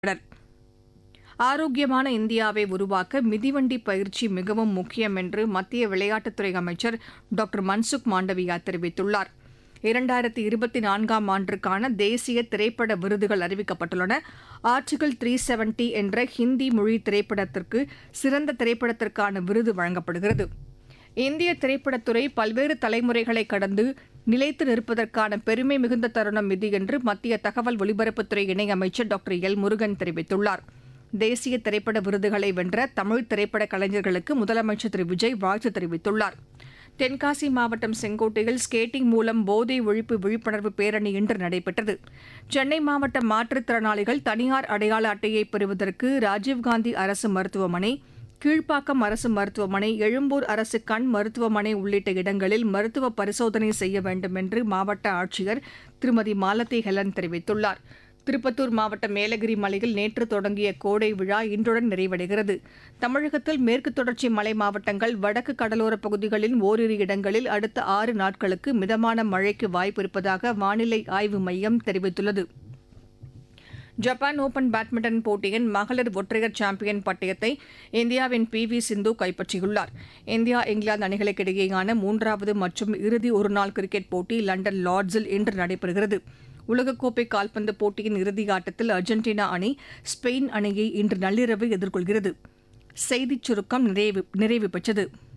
உள்ளனர் ஆரோக்கியமான இந்தியாவை உருவாக்க மிதிவண்டி பயிற்சி மிகவும் முக்கியம் என்று மத்திய விளையாட்டுத்துறை அமைச்சர் டாக்டர் மன்சுக் மாண்டவியா தெரிவித்துள்ளார் இரண்டாயிரத்தி இருபத்தி நான்காம் ஆண்டிற்கான தேசிய திரைப்பட விருதுகள் அறிவிக்கப்பட்டுள்ளன ஆர்டிகிள் த்ரீ செவன்டி என்ற ஹிந்தி மொழி திரைப்படத்திற்கு சிறந்த திரைப்படத்திற்கான விருது வழங்கப்படுகிறது இந்திய திரைப்படத்துறை பல்வேறு தலைமுறைகளை கடந்து நிலைத்து நிற்பதற்கான பெருமை மிகுந்த தருணம் இது என்று மத்திய தகவல் ஒலிபரப்புத்துறை இணையமைச்சர் டாக்டர் எல் முருகன் தெரிவித்துள்ளார் தேசிய திரைப்பட விருதுகளை வென்ற தமிழ் திரைப்பட கலைஞர்களுக்கு முதலமைச்சர் திரு விஜய் வாழ்த்து தெரிவித்துள்ளார் தென்காசி மாவட்டம் செங்கோட்டையில் ஸ்கேட்டிங் மூலம் போதை ஒழிப்பு விழிப்புணர்வு பேரணி இன்று நடைபெற்றது சென்னை மாவட்ட மாற்றுத்திறனாளிகள் தனியார் அடையாள அட்டையை பெறுவதற்கு ராஜீவ்காந்தி அரசு மருத்துவமனை கீழ்ப்பாக்கம் அரசு மருத்துவமனை எழும்பூர் அரசு கண் மருத்துவமனை உள்ளிட்ட இடங்களில் மருத்துவ பரிசோதனை செய்ய வேண்டும் என்று மாவட்ட ஆட்சியர் திருமதி மாலதி ஹெலன் தெரிவித்துள்ளார் திருப்பத்தூர் மாவட்டம் மேலகிரி மலையில் நேற்று தொடங்கிய கோடை விழா இன்றுடன் நிறைவடைகிறது தமிழகத்தில் மேற்கு தொடர்ச்சி மலை மாவட்டங்கள் வடக்கு கடலோரப் பகுதிகளின் ஓரிரு இடங்களில் அடுத்த ஆறு நாட்களுக்கு மிதமான மழைக்கு வாய்ப்பு இருப்பதாக வானிலை ஆய்வு மையம் தெரிவித்துள்ளது ஜப்பான் ஓபன் பேட்மிண்டன் போட்டியின் மகளிர் ஒற்றையர் சாம்பியன் பட்டயத்தை இந்தியாவின் பி வி சிந்து கைப்பற்றியுள்ளார் இந்தியா இங்கிலாந்து அணிகளுக்கிடையேயான மூன்றாவது மற்றும் இறுதி ஒருநாள் கிரிக்கெட் போட்டி லண்டன் லார்ட்ஸில் இன்று நடைபெறுகிறது உலகக்கோப்பை கால்பந்து போட்டியின் இறுதி ஆட்டத்தில் அர்ஜென்டினா அணி ஸ்பெயின் அணியை இன்று நள்ளிரவு எதிர்கொள்கிறது செய்திச் சுருக்கம் நிறைவு நிறைவு பெற்றது